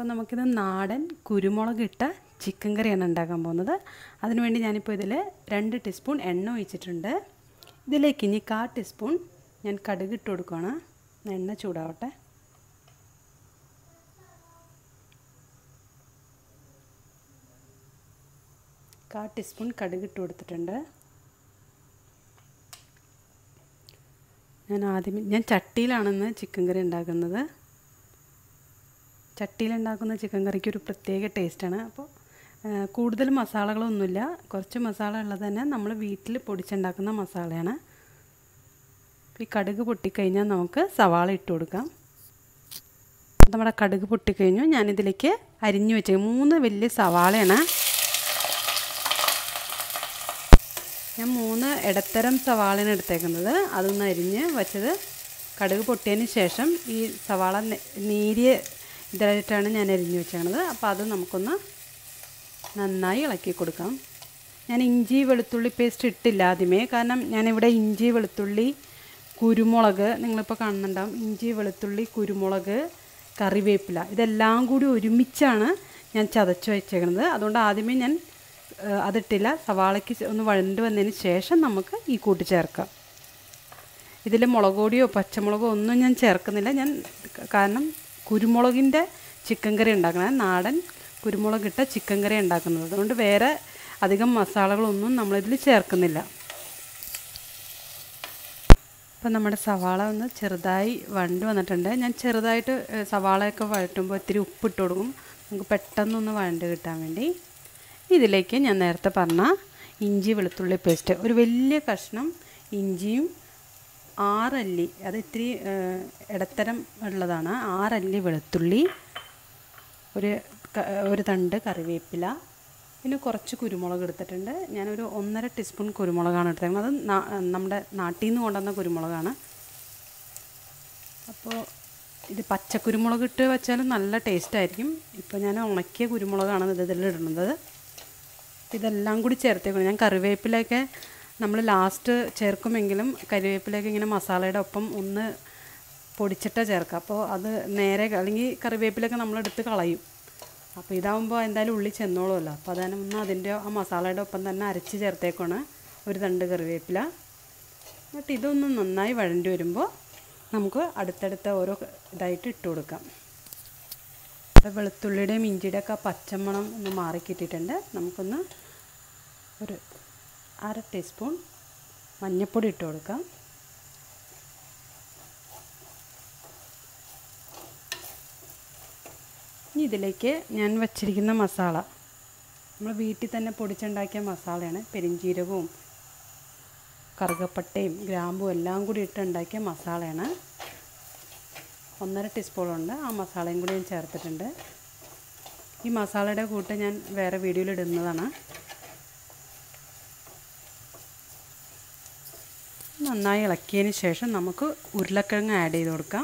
നമുക്കിത് നാടൻ കുരുമുളക് ഇട്ട ചിക്കൻ കറിയാണ് ഉണ്ടാക്കാൻ പോകുന്നത് അതിനുവേണ്ടി ഞാനിപ്പോൾ ഇതിൽ രണ്ട് ടീസ്പൂൺ എണ്ണ ഒഴിച്ചിട്ടുണ്ട് ഇതിലേക്ക് ഇനി കാ ടീസ്പൂൺ ഞാൻ കടുക് ഇട്ട് കൊടുക്കുകയാണ് എണ്ണ ചൂടാവട്ടെ കാ ടീസ്പൂൺ കടുക് ഇട്ട് കൊടുത്തിട്ടുണ്ട് ഞാൻ ആദ്യമേ ഞാൻ ചട്ടിയിലാണെന്ന് ചിക്കൻ കറി ഉണ്ടാക്കുന്നത് ചട്ടിയിലുണ്ടാക്കുന്ന ചിക്കൻ കറിക്ക് ഒരു പ്രത്യേക ടേസ്റ്റാണ് അപ്പോൾ കൂടുതൽ മസാലകളൊന്നുമില്ല കുറച്ച് മസാല ഉള്ളത് തന്നെ നമ്മൾ വീട്ടിൽ പൊടിച്ചുണ്ടാക്കുന്ന മസാലയാണ് ഈ കടുക് പൊട്ടിക്കഴിഞ്ഞാൽ നമുക്ക് സവാള ഇട്ട് കൊടുക്കാം നമ്മുടെ കടുക് പൊട്ടിക്കഴിഞ്ഞു ഞാനിതിലേക്ക് അരിഞ്ഞു വെച്ച മൂന്ന് വലിയ സവാളയാണ് ഞാൻ മൂന്ന് ഇടത്തരം സവാളയാണ് എടുത്തേക്കുന്നത് അതൊന്ന് അരിഞ്ഞ് വെച്ചത് കടുക് പൊട്ടിയതിന് ശേഷം ഈ സവാള നേരിയ ഇതായിട്ടാണ് ഞാൻ അരിഞ്ഞ് വെച്ചേക്കണത് അപ്പോൾ അത് നമുക്കൊന്ന് നന്നായി ഇളക്കി കൊടുക്കാം ഞാൻ ഇഞ്ചി വെളുത്തുള്ളി പേസ്റ്റ് ഇട്ടില്ല ആദ്യമേ കാരണം ഞാനിവിടെ ഇഞ്ചി വെളുത്തുള്ളി കുരുമുളക് നിങ്ങളിപ്പോൾ കാണുന്നുണ്ടാവും ഇഞ്ചി വെളുത്തുള്ളി കുരുമുളക് കറിവേപ്പില ഇതെല്ലാം കൂടി ഒരുമിച്ചാണ് ഞാൻ ചതച്ച് വെച്ചേക്കുന്നത് അതുകൊണ്ട് ആദ്യമേ ഞാൻ അതിട്ടില്ല സവാളയ്ക്ക് ഒന്ന് വഴണ്ട് വന്നതിന് ശേഷം നമുക്ക് ഈ കൂട്ടി ചേർക്കാം ഇതിൽ മുളക് പൊടിയോ പച്ചമുളകോ ഒന്നും ഞാൻ ചേർക്കുന്നില്ല ഞാൻ കാരണം കുരുമുളകിൻ്റെ ചിക്കൻ കറി ഉണ്ടാക്കണം നാടൻ കുരുമുളകിട്ട ചിക്കൻ കറി ഉണ്ടാക്കുന്നത് അതുകൊണ്ട് വേറെ അധികം മസാലകളൊന്നും നമ്മളിതിൽ ചേർക്കുന്നില്ല അപ്പം നമ്മുടെ സവാള ഒന്ന് ചെറുതായി വണ്ട് വന്നിട്ടുണ്ട് ഞാൻ ചെറുതായിട്ട് സവാളയൊക്കെ വഴറ്റുമ്പോൾ ഇത്തിരി ഉപ്പിട്ട് കൊടുക്കും നമുക്ക് പെട്ടെന്നൊന്ന് വഴണ്ട് കിട്ടാൻ വേണ്ടി ഇതിലേക്ക് ഞാൻ നേരത്തെ പറഞ്ഞ ഇഞ്ചി വെളുത്തുള്ളി പേസ്റ്റ് ഒരു വലിയ കഷ്ണം ഇഞ്ചിയും ആറല്ലി അത് ഇത്തിരി ഇടത്തരം ഉള്ളതാണ് ആറല്ലി വെളുത്തുള്ളി ഒരു ഒരു തണ്ട് കറിവേപ്പില പിന്നെ കുറച്ച് കുരുമുളക് എടുത്തിട്ടുണ്ട് ഞാനൊരു ഒന്നര ടീസ്പൂൺ കുരുമുളകാണ് എടുത്തേക്കുന്നത് അത് നമ്മുടെ നാട്ടിൽ നിന്ന് കൊണ്ടുവന്ന കുരുമുളകാണ് അപ്പോൾ ഇത് പച്ചക്കുരുമുളക് ഇട്ട് വെച്ചാലും നല്ല ടേസ്റ്റ് ആയിരിക്കും ഇപ്പോൾ ഞാൻ ഉണക്കിയ കുരുമുളകാണ് ഇത് ഇതിലിടുന്നത് ഇതെല്ലാം കൂടി ചേർത്തേക്കണം ഞാൻ കറിവേപ്പിലയൊക്കെ നമ്മൾ ലാസ്റ്റ് ചേർക്കുമെങ്കിലും കറിവേപ്പിലയൊക്കെ ഇങ്ങനെ മസാലയുടെ ഒപ്പം ഒന്ന് പൊടിച്ചിട്ട് ചേർക്കുക അപ്പോൾ അത് നേരെ അല്ലെങ്കിൽ കറിവേപ്പിലൊക്കെ നമ്മളെടുത്ത് കളയും അപ്പോൾ ഇതാകുമ്പോൾ എന്തായാലും ഉള്ളി ചെന്നോളുമല്ലോ അപ്പോൾ അതാണ് ഒന്ന് അതിൻ്റെ ആ മസാലയുടെ ഒപ്പം തന്നെ അരച്ച് ചേർത്തേക്കാണ് ഒരു തണ്ട് കറിവേപ്പില എന്നിട്ട് ഇതൊന്ന് നന്നായി വഴണ്ടി വരുമ്പോൾ നമുക്ക് അടുത്തടുത്ത ഓരോ ഇതായിട്ട് ഇട്ട് കൊടുക്കാം വെളുത്തുള്ളിയുടെയും ഇഞ്ചിയുടെ ഒക്കെ പച്ചമണം ഒന്ന് മാറിക്കിട്ടിട്ടുണ്ട് നമുക്കൊന്ന് ഒരു അര ടീസ്പൂൺ മഞ്ഞൾപ്പൊടി ഇട്ട് കൊടുക്കാം ഇനി ഇതിലേക്ക് ഞാൻ വച്ചിരിക്കുന്ന മസാല നമ്മൾ വീട്ടിൽ തന്നെ പൊടിച്ചുണ്ടാക്കിയ മസാലയാണ് പെരിഞ്ചീരകവും കറുകപ്പട്ടയും ഗ്രാമ്പും എല്ലാം കൂടി ഇട്ടുണ്ടാക്കിയ മസാലയാണ് ഒന്നര ടീസ്പൂണുണ്ട് ആ മസാലയും കൂടി ഞാൻ ചേർത്തിട്ടുണ്ട് ഈ മസാലയുടെ കൂട്ട് ഞാൻ വേറെ വീഡിയോയിൽ ഇടുന്നതാണ് നന്നായി ഇളക്കിയതിന് ശേഷം നമുക്ക് ഉരുളക്കിഴങ്ങ് ആഡ് ചെയ്ത് കൊടുക്കാം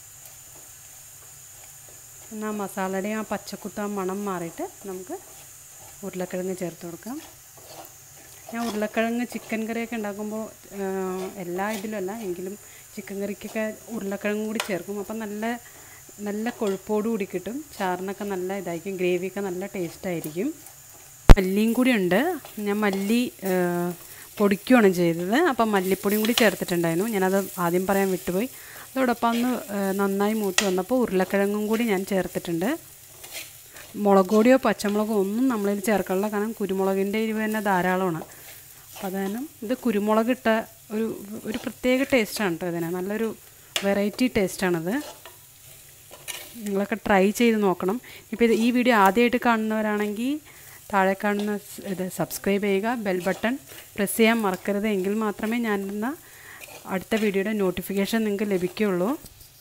എന്നാൽ മസാലയുടെ ആ പച്ചക്കുത്ത മണം മാറിയിട്ട് നമുക്ക് ഉരുളക്കിഴങ്ങ് ചേർത്ത് കൊടുക്കാം ഞാൻ ഉരുളക്കിഴങ്ങ് ചിക്കൻ കറിയൊക്കെ ഉണ്ടാക്കുമ്പോൾ എല്ലാ ഇതിലുമല്ല എങ്കിലും ചിക്കൻ കറിക്കൊക്കെ ഉരുളക്കിഴങ്ങും കൂടി ചേർക്കും അപ്പം നല്ല നല്ല കൊഴുപ്പോട് കൂടി കിട്ടും ചാറിനൊക്കെ നല്ല ഇതായിരിക്കും ഗ്രേവിയൊക്കെ നല്ല ടേസ്റ്റായിരിക്കും മല്ലിയും കൂടി ഉണ്ട് ഞാൻ മല്ലി പൊടിക്കുകയാണ് ചെയ്തത് അപ്പം മല്ലിപ്പൊടിയും കൂടി ചേർത്തിട്ടുണ്ടായിരുന്നു ഞാനത് ആദ്യം പറയാൻ വിട്ടുപോയി അതോടൊപ്പം ഒന്ന് നന്നായി മൂത്ത് വന്നപ്പോൾ ഉരുളക്കിഴങ്ങും കൂടി ഞാൻ ചേർത്തിട്ടുണ്ട് മുളക് പൊടിയോ പച്ചമുളകോ ഒന്നും നമ്മളിൽ ചേർക്കാനുള്ള കാരണം കുരുമുളകിൻ്റെ എരിവ് തന്നെ ധാരാളമാണ് അപ്പോൾ അതാണ് ഇത് കുരുമുളകിട്ട ഒരു ഒരു പ്രത്യേക ടേസ്റ്റാണ് കേട്ടോ ഇതിന് നല്ലൊരു വെറൈറ്റി ടേസ്റ്റാണത് നിങ്ങളൊക്കെ ട്രൈ ചെയ്ത് നോക്കണം ഇപ്പോൾ ഇത് ഈ വീഡിയോ ആദ്യമായിട്ട് കാണുന്നവരാണെങ്കിൽ താഴെ കാണുന്ന ഇത് സബ്സ്ക്രൈബ് ചെയ്യുക ബെൽ ബട്ടൺ പ്രസ് ചെയ്യാൻ മറക്കരുത് എങ്കിൽ മാത്രമേ ഞാനിരുന്ന അടുത്ത വീഡിയോയുടെ നോട്ടിഫിക്കേഷൻ നിങ്ങൾക്ക് ലഭിക്കുകയുള്ളൂ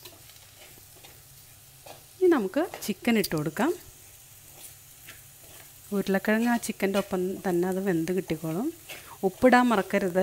ഇനി നമുക്ക് ചിക്കൻ ഇട്ട് കൊടുക്കാം ഉരുളക്കിഴങ്ങ് ആ ചിക്കൻ്റെ ഒപ്പം തന്നെ അത് വെന്ത് കിട്ടിക്കോളും ഉപ്പിടാൻ മറക്കരുത്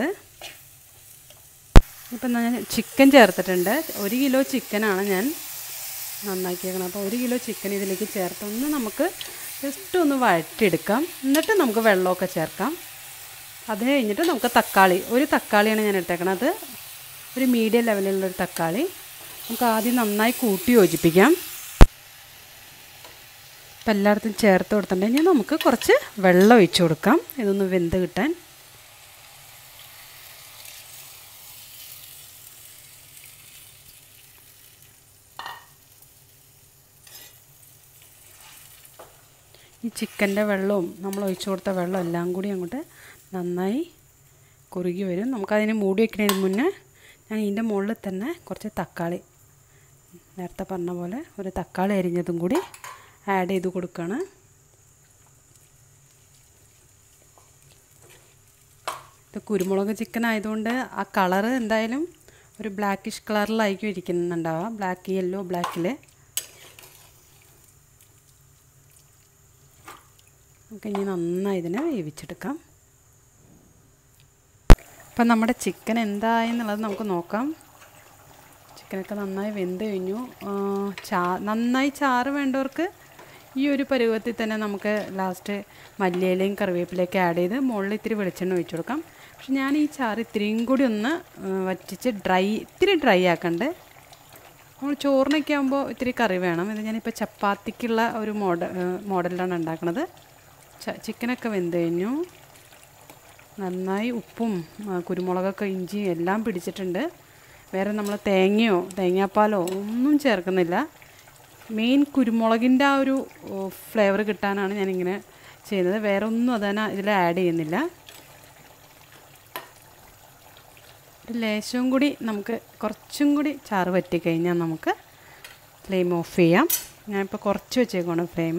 ഇപ്പം ഞാൻ ചിക്കൻ ചേർത്തിട്ടുണ്ട് ഒരു കിലോ ചിക്കനാണ് ഞാൻ നന്നാക്കിയേക്കണം അപ്പോൾ ഒരു കിലോ ചിക്കൻ ഇതിലേക്ക് ചേർത്ത് ഒന്ന് നമുക്ക് ജസ്റ്റ് ഒന്ന് വഴറ്റിയെടുക്കാം എന്നിട്ട് നമുക്ക് വെള്ളമൊക്കെ ചേർക്കാം അത് കഴിഞ്ഞിട്ട് നമുക്ക് തക്കാളി ഒരു തക്കാളിയാണ് ഞാൻ എടുത്തേക്കണത് ഒരു മീഡിയം ലെവലിലുള്ളൊരു തക്കാളി നമുക്ക് ആദ്യം നന്നായി കൂട്ടി യോജിപ്പിക്കാം ഇപ്പം എല്ലായിടത്തും ചേർത്ത് കൊടുത്തിട്ടുണ്ടെങ്കിൽ നമുക്ക് കുറച്ച് വെള്ളം ഒഴിച്ചു കൊടുക്കാം ഇതൊന്ന് വെന്ത് കിട്ടാൻ ഈ ചിക്കൻ്റെ വെള്ളവും നമ്മൾ ഒഴിച്ചു കൊടുത്ത വെള്ളം എല്ലാം കൂടി അങ്ങോട്ട് നന്നായി കുറുകി വരും നമുക്കതിന് മൂടി വയ്ക്കുന്നതിന് മുന്നേ ഞാൻ ഇതിൻ്റെ മുകളിൽ തന്നെ കുറച്ച് തക്കാളി നേരത്തെ പറഞ്ഞ പോലെ ഒരു തക്കാളി അരിഞ്ഞതും കൂടി ആഡ് ചെയ്ത് കൊടുക്കുകയാണ് ഇത് കുരുമുളക് ചിക്കൻ ആയതുകൊണ്ട് ആ കളറ് എന്തായാലും ഒരു ബ്ലാക്കിഷ് കളറിലായിരിക്കും ഇരിക്കുന്നുണ്ടാവുക ബ്ലാക്ക് യെല്ലോ ബ്ലാക്കിൽ നമുക്ക് ഇനി നന്നായി ഇതിനെ വേവിച്ചെടുക്കാം അപ്പം നമ്മുടെ ചിക്കൻ എന്തായി എന്നുള്ളത് നമുക്ക് നോക്കാം ചിക്കനൊക്കെ നന്നായി വെന്ത് കഴിഞ്ഞു ചാ നന്നായി ചാറ് വേണ്ടവർക്ക് ഈ ഒരു പരുവത്തിൽ തന്നെ നമുക്ക് ലാസ്റ്റ് മല്ലിയിലയും കറിവേപ്പിലയൊക്കെ ആഡ് ചെയ്ത് മുകളിൽ ഇത്തിരി വെളിച്ചെണ്ണ ഒഴിച്ചു കൊടുക്കാം പക്ഷെ ഞാൻ ഈ ചാറ് ഇത്തിരിയും കൂടി ഒന്ന് വറ്റിച്ച് ഡ്രൈ ഇത്തിരി ഡ്രൈ ആക്കണ്ട് നമ്മൾ ചോറിനൊക്കെ ആകുമ്പോൾ ഇത്തിരി കറി വേണം ഇത് ഞാനിപ്പോൾ ചപ്പാത്തിക്കുള്ള ഒരു മോഡൽ മോഡലിലാണ് ഉണ്ടാക്കുന്നത് ചിക്കനൊക്കെ വെന്ത് കഴിഞ്ഞു നന്നായി ഉപ്പും കുരുമുളകൊക്കെ ഇഞ്ചിയും എല്ലാം പിടിച്ചിട്ടുണ്ട് വേറെ നമ്മൾ തേങ്ങയോ തേങ്ങാപ്പാലോ ഒന്നും ചേർക്കുന്നില്ല മെയിൻ കുരുമുളകിൻ്റെ ആ ഒരു ഫ്ലേവർ കിട്ടാനാണ് ഞാനിങ്ങനെ ചെയ്യുന്നത് വേറെ ഒന്നും അതിനെ ഇതിൽ ആഡ് ചെയ്യുന്നില്ല ഒരു ലേശവും കൂടി നമുക്ക് കുറച്ചും കൂടി ചാറ് വറ്റിക്കഴിഞ്ഞാൽ നമുക്ക് ഫ്ലെയിം ഓഫ് ചെയ്യാം ഞാനിപ്പോൾ കുറച്ച് വെച്ചേക്കാണ് ഫ്ലെയിം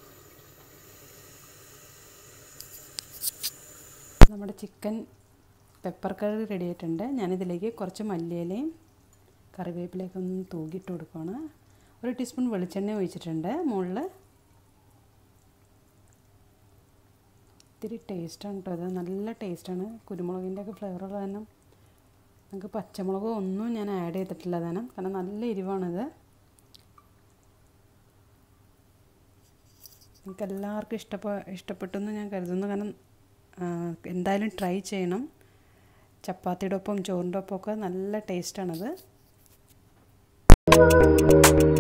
നമ്മുടെ ചിക്കൻ പെപ്പർ കറി റെഡി ആയിട്ടുണ്ട് ഞാനിതിലേക്ക് കുറച്ച് മല്ലിയിലയും കറിവേപ്പിലയൊക്കെ ഒന്ന് തൂക്കിയിട്ട് കൊടുക്കുകയാണ് ഒരു ടീസ്പൂൺ വെളിച്ചെണ്ണ ഒഴിച്ചിട്ടുണ്ട് മുകളിൽ ഇത്തിരി ടേസ്റ്റാണ് കേട്ടോ അത് നല്ല ടേസ്റ്റാണ് കുരുമുളകിൻ്റെ ഒക്കെ ഫ്ലേവർ കാരണം നമുക്ക് പച്ചമുളകോ ഒന്നും ഞാൻ ആഡ് ചെയ്തിട്ടില്ല കാരണം കാരണം നല്ല എരിവാണിത് നിങ്ങൾക്ക് എല്ലാവർക്കും ഇഷ്ടപ്പെ ഇഷ്ടപ്പെട്ടെന്ന് ഞാൻ കരുതുന്നു കാരണം എന്തായാലും ട്രൈ ചെയ്യണം ചപ്പാത്തിയുടെ ഒപ്പം ചോറിൻ്റെ ഒപ്പം ഒക്കെ നല്ല ടേസ്റ്റാണത്